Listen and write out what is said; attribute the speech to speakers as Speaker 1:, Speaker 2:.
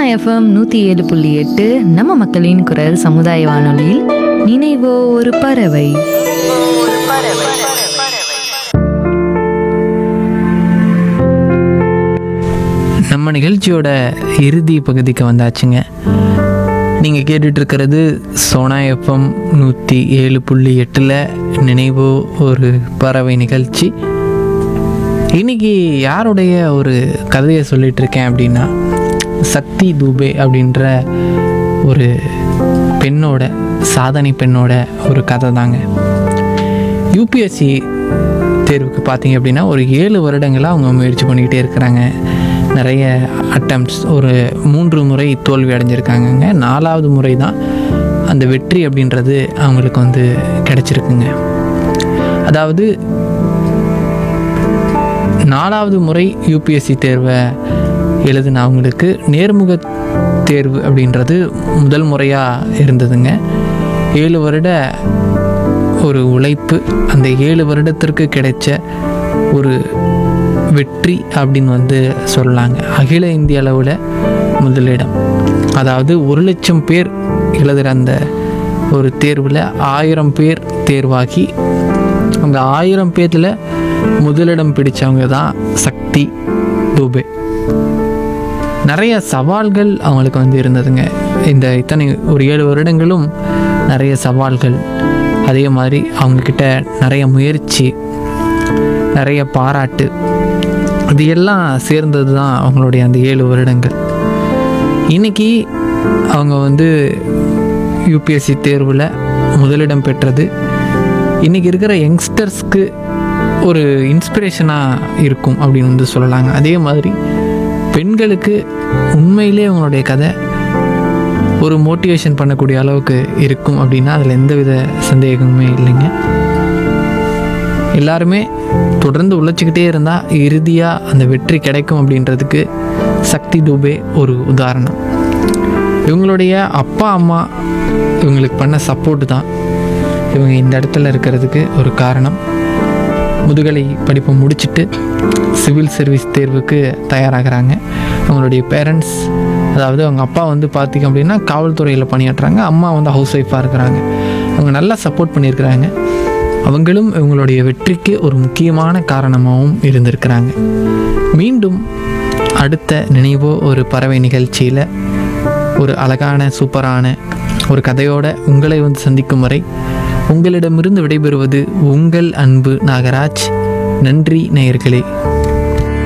Speaker 1: FM நூற்றி ஏழு புள்ளி எட்டு நம்ம மக்களின் குரல் சமுதாய வானொலியில் நினைவோ ஒரு பறவை
Speaker 2: நம்ம நிகழ்ச்சியோட இறுதி பகுதிக்கு வந்தாச்சுங்க நீங்கள் கேட்டுட்டு இருக்கிறது சோனா எஃப்எம் நூற்றி ஏழு புள்ளி எட்டில் நினைவு ஒரு பறவை நிகழ்ச்சி இன்னைக்கு யாருடைய ஒரு கதையை சொல்லிட்டு இருக்கேன் அப்படின்னா சக்தி தூபே அப்படின்ற ஒரு பெண்ணோட சாதனை பெண்ணோட ஒரு கதை தாங்க யூபிஎஸ்சி தேர்வுக்கு பார்த்தீங்க அப்படின்னா ஒரு ஏழு வருடங்களாக அவங்க முயற்சி பண்ணிக்கிட்டே இருக்கிறாங்க நிறைய அட்டம்ப்ட்ஸ் ஒரு மூன்று முறை தோல்வி அடைஞ்சிருக்காங்கங்க நாலாவது முறை தான் அந்த வெற்றி அப்படின்றது அவங்களுக்கு வந்து கிடச்சிருக்குங்க அதாவது நாலாவது முறை யூபிஎஸ்சி தேர்வை எழுதின அவங்களுக்கு நேர்முக தேர்வு அப்படின்றது முதல் முறையாக இருந்ததுங்க ஏழு வருட ஒரு உழைப்பு அந்த ஏழு வருடத்திற்கு கிடைச்ச ஒரு வெற்றி அப்படின்னு வந்து சொல்லலாங்க அகில இந்திய அளவில் முதலிடம் அதாவது ஒரு லட்சம் பேர் எழுதுகிற அந்த ஒரு தேர்வில் ஆயிரம் பேர் தேர்வாகி அந்த ஆயிரம் பேர்த்தில் முதலிடம் பிடிச்சவங்க தான் சக்தி தூபே நிறைய சவால்கள் அவங்களுக்கு வந்து இருந்ததுங்க இந்த இத்தனை ஒரு ஏழு வருடங்களும் நிறைய சவால்கள் அதே மாதிரி அவங்கக்கிட்ட நிறைய முயற்சி நிறைய பாராட்டு இது எல்லாம் சேர்ந்தது தான் அவங்களுடைய அந்த ஏழு வருடங்கள் இன்னைக்கு அவங்க வந்து யூபிஎஸ்சி தேர்வில் முதலிடம் பெற்றது இன்றைக்கி இருக்கிற யங்ஸ்டர்ஸ்க்கு ஒரு இன்ஸ்பிரேஷனாக இருக்கும் அப்படின்னு வந்து சொல்லலாங்க அதே மாதிரி பெண்களுக்கு உண்மையிலே அவங்களுடைய கதை ஒரு மோட்டிவேஷன் பண்ணக்கூடிய அளவுக்கு இருக்கும் அப்படின்னா அதில் எந்தவித சந்தேகமுமே இல்லைங்க எல்லாருமே தொடர்ந்து உழைச்சிக்கிட்டே இருந்தால் இறுதியாக அந்த வெற்றி கிடைக்கும் அப்படின்றதுக்கு சக்தி தூபே ஒரு உதாரணம் இவங்களுடைய அப்பா அம்மா இவங்களுக்கு பண்ண சப்போர்ட் தான் இவங்க இந்த இடத்துல இருக்கிறதுக்கு ஒரு காரணம் முதுகலை படிப்பை முடிச்சுட்டு சிவில் சர்வீஸ் தேர்வுக்கு தயாராகிறாங்க அவங்களுடைய பேரண்ட்ஸ் அதாவது அவங்க அப்பா வந்து பார்த்திங்க அப்படின்னா காவல்துறையில் பணியாற்றுறாங்க அம்மா வந்து ஹவுஸ் ஒய்ஃபாக இருக்கிறாங்க அவங்க நல்லா சப்போர்ட் பண்ணியிருக்கிறாங்க அவங்களும் இவங்களுடைய வெற்றிக்கு ஒரு முக்கியமான காரணமாகவும் இருந்திருக்கிறாங்க மீண்டும் அடுத்த நினைவோ ஒரு பறவை நிகழ்ச்சியில் ஒரு அழகான சூப்பரான ஒரு கதையோட உங்களை வந்து சந்திக்கும் வரை உங்களிடமிருந்து விடைபெறுவது உங்கள் அன்பு நாகராஜ் நன்றி நேயர்களே